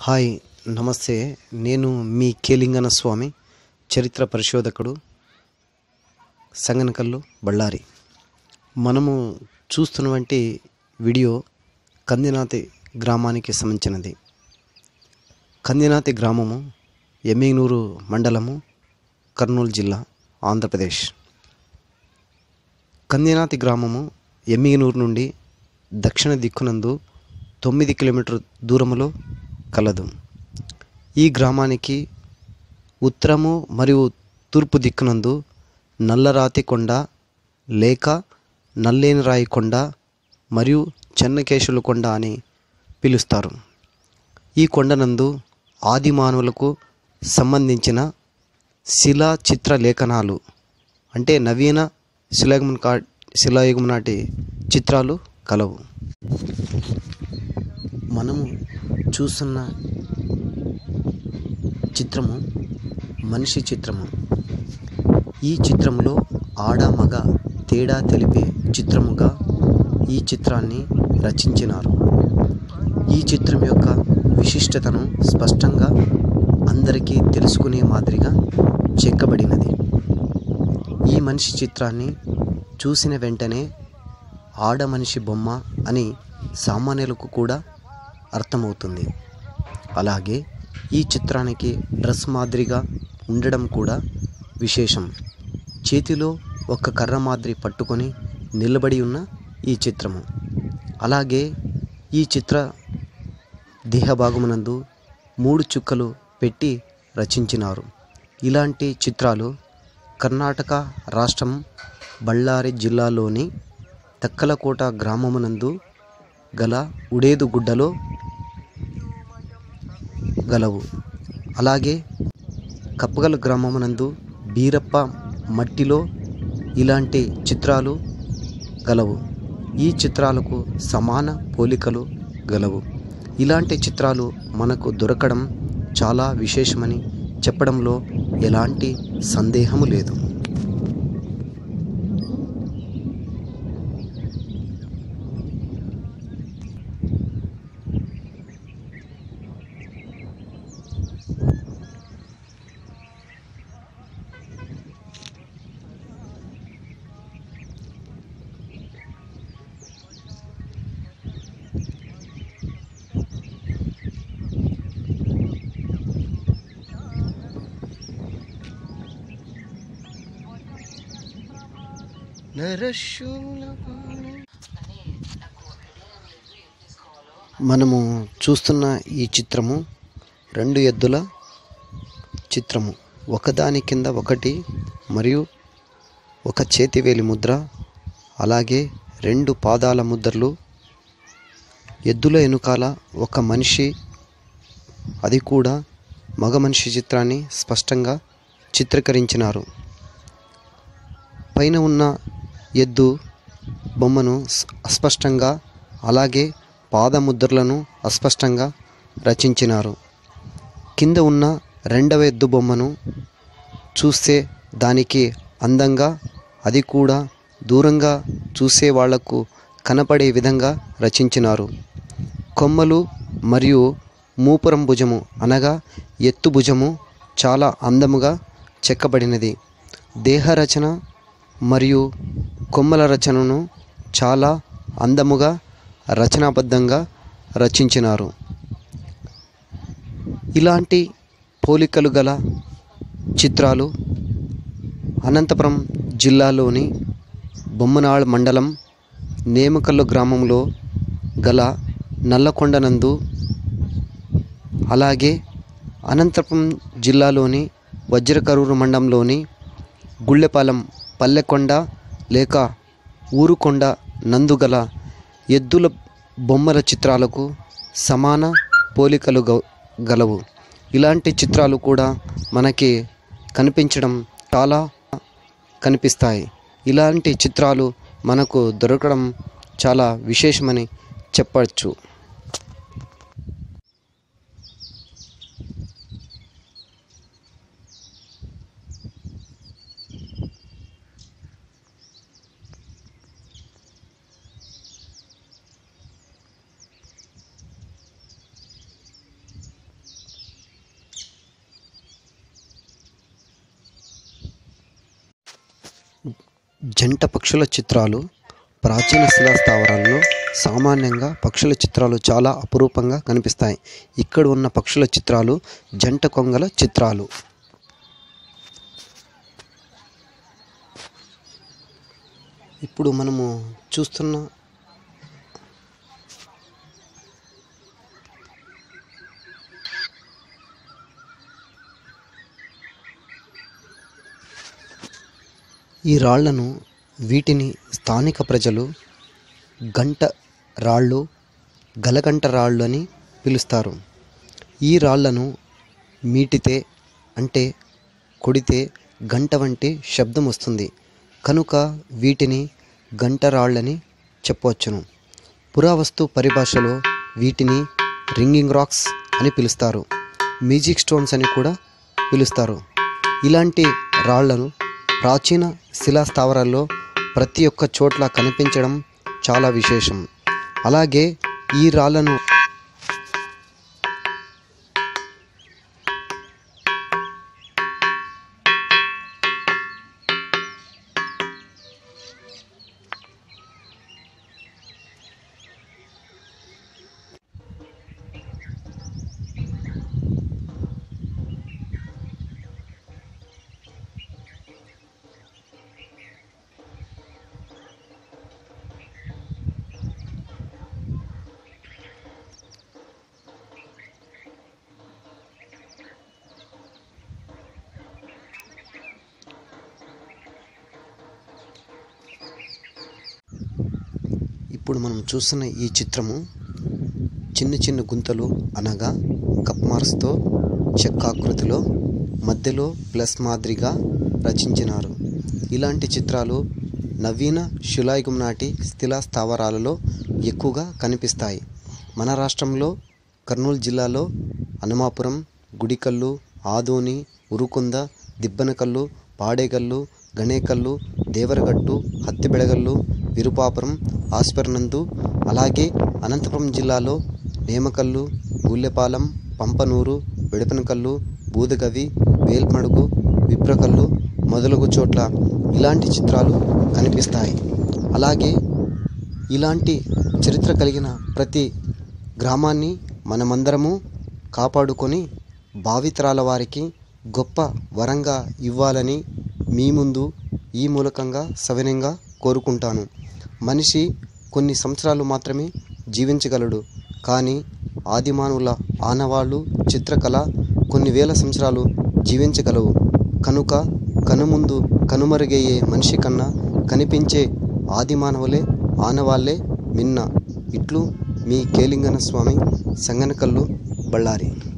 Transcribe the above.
hi నమస్తే నేను మీ కేలింగన స్వామి చరిత్ర పరిశోధకుడు సంగనకల్లు బళ్ళారి మనము చూస్తున్నటువంటి వీడియో కందినాతి గ్రామానికి సంబంధించినది కందినాతి గ్రామము ఎమ్మిగనూరు మండలము కర్నూలు జిల్లా ఆంధ్రప్రదేశ్ కందినాతి గ్రామము ఎమ్మిగనూరు నుండి దక్షిణ దిక్కునందు తొమ్మిది కిలోమీటర్ దూరములో కలదు ఈ గ్రామానికి ఉత్తరము మరియు తూర్పు దిక్కునందు నల్లరాతి కొండ లేక నల్లేనిరాయి కొండ మరియు చెన్నకేశుల కొండ అని పిలుస్తారు ఈ కొండనందు ఆది మానవులకు సంబంధించిన శిలా చిత్ర లేఖనాలు అంటే నవీన శిలాయుగం కా శిలాయుగం నాటి చిత్రాలు కలవు మనము చూస్తున్న చిత్రము మనిషి చిత్రము ఈ చిత్రంలో ఆడ మగ తేడా తెలిపే చిత్రముగా ఈ చిత్రాన్ని రచించినారు ఈ చిత్రం యొక్క విశిష్టతను స్పష్టంగా అందరికీ తెలుసుకునే మాదిరిగా చెక్కబడినది ఈ మనిషి చిత్రాన్ని చూసిన వెంటనే ఆడ మనిషి బొమ్మ అని సామాన్యులకు కూడా అర్థమవుతుంది అలాగే ఈ చిత్రానికి డ్రెస్ మాదిరిగా ఉండడం కూడా విశేషం చేతిలో ఒక కర్ర మాదిరి పట్టుకొని నిలబడి ఉన్న ఈ చిత్రము అలాగే ఈ చిత్ర దేహభాగమునందు మూడు చుక్కలు పెట్టి రచించినారు ఇలాంటి చిత్రాలు కర్ణాటక రాష్ట్రం బళ్ళారి జిల్లాలోని తక్కలకోట గ్రామమునందు గల ఉడేదు గుడ్డలో గలవు అలాగే కప్పగల గ్రామమునందు బీరప్ప మట్టిలో ఇలాంటి చిత్రాలు గలవు ఈ చిత్రాలకు సమాన పోలికలు గలవు ఇలాంటి చిత్రాలు మనకు దొరకడం చాలా విశేషమని చెప్పడంలో ఎలాంటి సందేహము లేదు మనము చూస్తున్న ఈ చిత్రము రెండు ఎద్దుల చిత్రము ఒకదాని కింద ఒకటి మరియు ఒక చేతివేలి ముద్ర అలాగే రెండు పాదాల ముద్రలు ఎద్దుల వెనుకాల ఒక మనిషి అది కూడా మగ మనిషి చిత్రాన్ని స్పష్టంగా చిత్రీకరించినారు పైన ఉన్న ఎద్దు బొమ్మను స్- అస్పష్టంగా అలాగే పాదముద్రలను అస్పష్టంగా రచించినారు కింద ఉన్న రెండవ ఎద్దు బొమ్మను చూస్తే దానికి అందంగా అది కూడా దూరంగా చూసే వాళ్లకు కనపడే విధంగా రచించినారు కొమ్మలు మరియు మూపురం భుజము అనగా ఎత్తు భుజము చాలా అందముగా చెక్కబడినది దేహ రచన మరియు కొమ్మల రచనను చాలా అందముగా రచనాబద్ధంగా రచించినారు ఇలాంటి పోలికలు గల చిత్రాలు అనంతపురం జిల్లాలోని బొమ్మనాళ్ మండలం నేమకల్లు గ్రామంలో గల నల్లకొండనందు అలాగే అనంతపురం జిల్లాలోని వజ్రకరూరు మండలంలోని గుళ్ళెపాలెం పల్లెకొండ లేక ఊరుకొండ నందుగల ఎద్దుల బొమ్మల చిత్రాలకు సమాన పోలికలు గ- గలవు ఇలాంటి చిత్రాలు కూడా మనకి కనిపించడం చాలా కనిపిస్తాయి ఇలాంటి చిత్రాలు మనకు దొరకడం చాలా విశేషమని చెప్పచ్చు జంట పక్షుల చిత్రాలు ప్రాచీన శిలా స్థావరాలలో సామాన్యంగా పక్షుల చిత్రాలు చాలా అపురూపంగా కనిపిస్తాయి ఇక్కడ ఉన్న పక్షుల చిత్రాలు జంట కొంగల చిత్రాలు ఇప్పుడు మనము చూస్తున్న ఈ రాళ్లను వీటిని స్థానిక ప్రజలు గంట రాళ్ళు గలగంట రాళ్ళు అని పిలుస్తారు ఈ రాళ్లను మీటితే అంటే కొడితే గంట వంటి శబ్దం వస్తుంది కనుక వీటిని గంట రాళ్ళని చెప్పవచ్చును పురావస్తు పరిభాషలో వీటిని రింగింగ్ రాక్స్ అని పిలుస్తారు మ్యూజిక్ స్టోన్స్ అని కూడా పిలుస్తారు ఇలాంటి రాళ్లను ప్రాచీన శిలా స్థావరాల్లో ప్రతి ఒక్క చోట్ల కనిపించడం చాలా విశేషం అలాగే ఈ రాళ్లను ఇప్పుడు మనం చూస్తున్న ఈ చిత్రము చిన్న చిన్న గుంతలు అనగా కప్ మార్క్స్తో చెక్కాకృతిలో మధ్యలో ప్లస్ మాదిరిగా రచించినారు ఇలాంటి చిత్రాలు నవీన శిలాయుగం నాటి స్థిలా స్థావరాలలో ఎక్కువగా కనిపిస్తాయి మన రాష్ట్రంలో కర్నూలు జిల్లాలో హనుమాపురం గుడికల్లు ఆదోని ఉరుకుంద దిబ్బనకల్లు పాడేకల్లు గణేకల్లు దేవరగట్టు హత్తిబెడగల్లు విరుపాపురం ఆస్పర్నందు అలాగే అనంతపురం జిల్లాలో నేమకల్లు గూళ్ళెపాలెం పంపనూరు వెడపనకల్లు బూదగవి వేల్మడుగు విప్రకల్లు మొదలగు చోట్ల ఇలాంటి చిత్రాలు కనిపిస్తాయి అలాగే ఇలాంటి చరిత్ర కలిగిన ప్రతి గ్రామాన్ని మనమందరము కాపాడుకొని భావితరాల వారికి గొప్ప వరంగా ఇవ్వాలని మీ ముందు ఈ మూలకంగా సవినయంగా కోరుకుంటాను మనిషి కొన్ని సంవత్సరాలు మాత్రమే జీవించగలడు కానీ ఆదిమానవుల ఆనవాళ్ళు చిత్రకళ కొన్ని వేల సంవత్సరాలు జీవించగలవు కనుక కనుముందు కనుమరుగయ్యే మనిషి కన్నా కనిపించే ఆదిమానవులే ఆనవాళ్ళే మిన్న ఇట్లు మీ కేలింగన స్వామి సంగనకల్లు బళ్ళారి